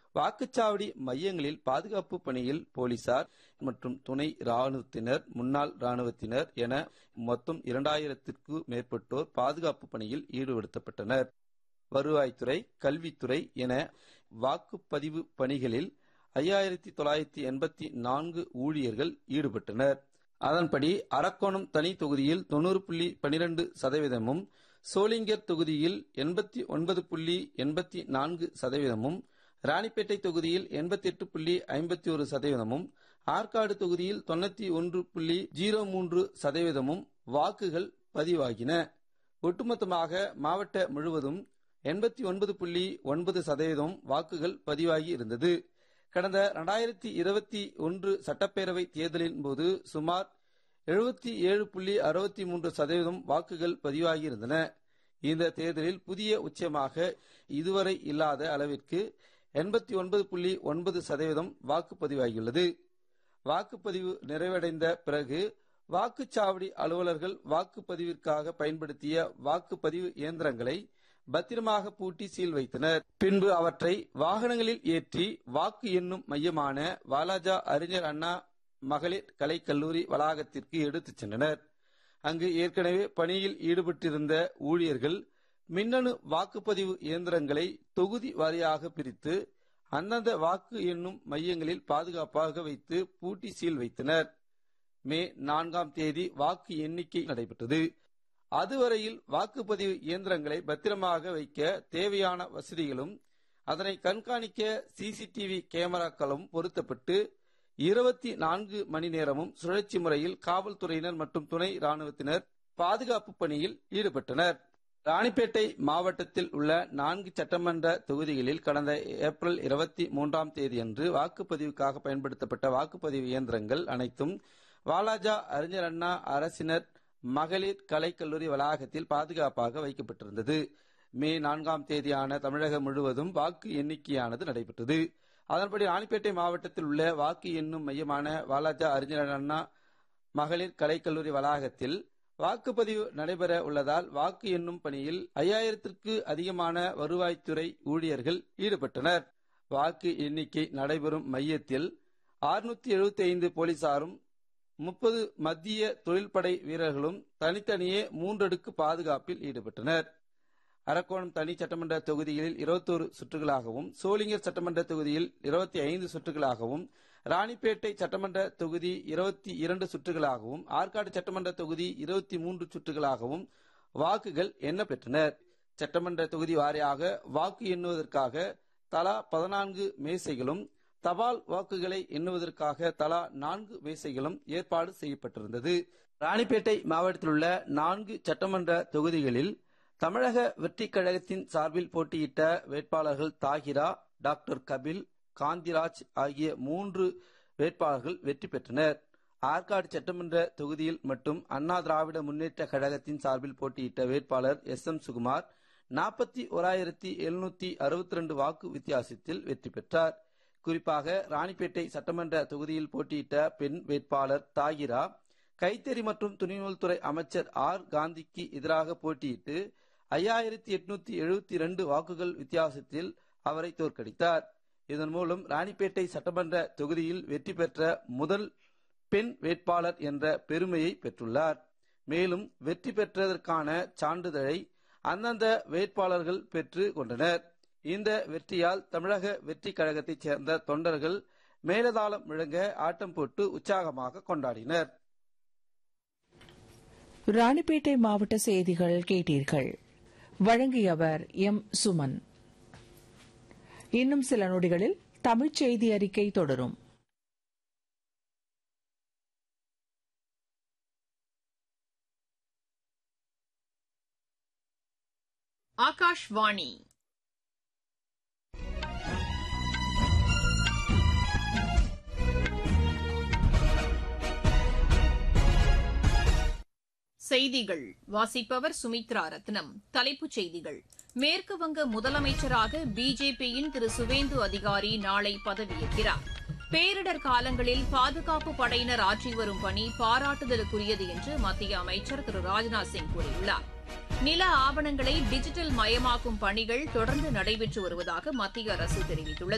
வாக்குச்சாவடி மையங்களில் பாதுகாப்பு பணியில் போலீசார் மற்றும் துணை ராணுவத்தினர் முன்னாள் ராணுவத்தினர் என மொத்தம் இரண்டாயிரத்திற்கும் மேற்பட்டோர் பாதுகாப்பு பணியில் ஈடுபடுத்தப்பட்டனர் வருவாய்த்துறை கல்வித்துறை என வாக்குப்பதிவு பணிகளில் ஐயாயிரத்தி தொள்ளாயிரத்தி எண்பத்தி நான்கு ஊழியர்கள் ஈடுபட்டனர் அதன்படி அரக்கோணம் தனி தொகுதியில் தொண்ணூறு புள்ளி பனிரெண்டு சதவீதமும் சோளிங்கர் தொகுதியில் எண்பத்தி ஒன்பது புள்ளி எண்பத்தி நான்கு சதவீதமும் ராணிப்பேட்டை தொகுதியில் எண்பத்தி எட்டு புள்ளி ஐம்பத்தி ஒரு சதவீதமும் ஆற்காடு தொகுதியில் தொண்ணூத்தி ஒன்று புள்ளி ஜீரோ மூன்று சதவீதமும் வாக்குகள் பதிவாகின ஒட்டுமொத்தமாக மாவட்ட முழுவதும் எண்பத்தி ஒன்பது புள்ளி ஒன்பது சதவீதம் வாக்குகள் பதிவாகி இருந்தது கடந்த இரண்டாயிரத்தி இருபத்தி ஒன்று சட்டப்பேரவை தேர்தலின் போது சுமார் எழுபத்தி ஏழு புள்ளி அறுபத்தி மூன்று சதவீதம் வாக்குகள் பதிவாகியிருந்தன இந்த தேர்தலில் புதிய உச்சமாக இதுவரை இல்லாத அளவிற்கு எண்பத்தி ஒன்பது புள்ளி ஒன்பது சதவீதம் வாக்குப்பதிவாகியுள்ளது வாக்குப்பதிவு நிறைவடைந்த பிறகு வாக்குச்சாவடி அலுவலர்கள் வாக்குப்பதிவிற்காக பயன்படுத்திய வாக்குப்பதிவு இயந்திரங்களை பத்திரமாக பூட்டி சீல் வைத்தனர் பின்பு அவற்றை வாகனங்களில் ஏற்றி வாக்கு எண்ணும் மையமான வாலாஜா அறிஞர் அண்ணா மகளிர் கலைக்கல்லூரி வளாகத்திற்கு எடுத்துச் சென்றனர் அங்கு ஏற்கனவே பணியில் ஈடுபட்டிருந்த ஊழியர்கள் மின்னணு வாக்குப்பதிவு இயந்திரங்களை தொகுதி வாரியாக பிரித்து அந்தந்த வாக்கு எண்ணும் மையங்களில் பாதுகாப்பாக வைத்து பூட்டி சீல் வைத்தனர் மே நான்காம் தேதி வாக்கு எண்ணிக்கை நடைபெற்றது அதுவரையில் வாக்குப்பதிவு இயந்திரங்களை பத்திரமாக வைக்க தேவையான வசதிகளும் அதனை கண்காணிக்க சிசிடிவி கேமராக்களும் பொருத்தப்பட்டு இருபத்தி நான்கு மணி நேரமும் சுழற்சி முறையில் காவல்துறையினர் மற்றும் துணை ராணுவத்தினர் பாதுகாப்பு பணியில் ஈடுபட்டனர் ராணிப்பேட்டை மாவட்டத்தில் உள்ள நான்கு சட்டமன்ற தொகுதிகளில் கடந்த ஏப்ரல் இருபத்தி மூன்றாம் தேதியன்று வாக்குப்பதிவுக்காக பயன்படுத்தப்பட்ட வாக்குப்பதிவு இயந்திரங்கள் அனைத்தும் வாலாஜா அறிஞர் அண்ணா அரசினர் மகளிர் கலைக்கல்லூரி வளாகத்தில் பாதுகாப்பாக வைக்கப்பட்டிருந்தது மே நான்காம் தேதியான தமிழகம் முழுவதும் வாக்கு எண்ணிக்கையானது நடைபெற்றது அதன்படி ராணிப்பேட்டை மாவட்டத்தில் உள்ள வாக்கு எண்ணும் மையமான வாலாஜா அறிஞர் அண்ணா மகளிர் கலைக்கல்லூரி வளாகத்தில் வாக்குப்பதிவு நடைபெற உள்ளதால் வாக்கு எண்ணும் பணியில் ஐயாயிரத்திற்கு அதிகமான வருவாய்த்துறை ஊழியர்கள் ஈடுபட்டனர் வாக்கு எண்ணிக்கை நடைபெறும் மையத்தில் அறுநூத்தி எழுபத்தி ஐந்து போலீசாரும் முப்பது மத்திய தொழில்படை வீரர்களும் தனித்தனியே மூன்றடுக்கு பாதுகாப்பில் ஈடுபட்டனர் அரக்கோணம் தனி சட்டமன்ற தொகுதிகளில் இருபத்தோரு சுற்றுகளாகவும் சோளிங்கர் சட்டமன்ற தொகுதியில் இருபத்தி ஐந்து சுற்றுகளாகவும் ராணிப்பேட்டை சட்டமன்ற தொகுதி இருபத்தி இரண்டு சுற்றுகளாகவும் ஆற்காடு சட்டமன்ற தொகுதி இருபத்தி மூன்று சுற்றுகளாகவும் வாக்குகள் எண்ணப்பெற்றனர் சட்டமன்ற தொகுதி வாரியாக வாக்கு எண்ணுவதற்காக தலா பதினான்கு மேசைகளும் தபால் வாக்குகளை எண்ணுவதற்காக தலா நான்கு மேசைகளும் ஏற்பாடு செய்யப்பட்டிருந்தது ராணிப்பேட்டை மாவட்டத்தில் உள்ள நான்கு சட்டமன்ற தொகுதிகளில் தமிழக வெற்றிக் கழகத்தின் சார்பில் போட்டியிட்ட வேட்பாளர்கள் தாகிரா டாக்டர் கபில் காந்திராஜ் ஆகிய மூன்று வேட்பாளர்கள் வெற்றி பெற்றனர் ஆற்காடு சட்டமன்ற தொகுதியில் மட்டும் அண்ணா திராவிட முன்னேற்ற கழகத்தின் சார்பில் போட்டியிட்ட வேட்பாளர் எஸ் எம் சுகுமார் நாற்பத்தி ஓராயிரத்தி எழுநூத்தி அறுபத்தி ரெண்டு வாக்கு வித்தியாசத்தில் வெற்றி பெற்றார் குறிப்பாக ராணிப்பேட்டை சட்டமன்ற தொகுதியில் போட்டியிட்ட பெண் வேட்பாளர் தாகிரா கைத்தறி மற்றும் துணிநூல்துறை அமைச்சர் ஆர் காந்திக்கு எதிராக போட்டியிட்டு ஐயாயிரத்தி எட்நூத்தி எழுபத்தி இரண்டு வாக்குகள் வித்தியாசத்தில் அவரை தோற்கடித்தார் இதன் மூலம் ராணிப்பேட்டை சட்டமன்ற தொகுதியில் வெற்றி பெற்ற முதல் பெண் வேட்பாளர் என்ற பெருமையை பெற்றுள்ளார் மேலும் வெற்றி பெற்றதற்கான சான்றிதழை அந்தந்த வேட்பாளர்கள் பெற்று கொண்டனர் இந்த வெற்றியால் தமிழக வெற்றி கழகத்தைச் சேர்ந்த தொண்டர்கள் மேலதாளம் முழங்க ஆட்டம் போட்டு உற்சாகமாக கொண்டாடினர் ராணிப்பேட்டை மாவட்ட செய்திகள் கேட்டீர்கள் வழங்கியவர் எம் சுமன் இன்னும் சில நொடிகளில் தமிழ்ச் செய்தி அறிக்கை தொடரும் ஆகாஷ்வாணி செய்திகள் வாசிப்பவர் சுமித்ரா ரத்னம் தலைப்புச் செய்திகள் மேற்கு வங்க முதலமைச்சராக பிஜேபியின் திரு சுவேந்து அதிகாரி நாளை பதவியேற்கிறார் பேரிடர் காலங்களில் பாதுகாப்பு படையினர் ஆற்றி வரும் பணி பாராட்டுதலுக்குரியது என்று மத்திய அமைச்சர் திரு ராஜ்நாத் சிங் கூறியுள்ளார் நில ஆவணங்களை டிஜிட்டல் மயமாக்கும் பணிகள் தொடர்ந்து நடைபெற்று வருவதாக மத்திய அரசு தெரிவித்துள்ளது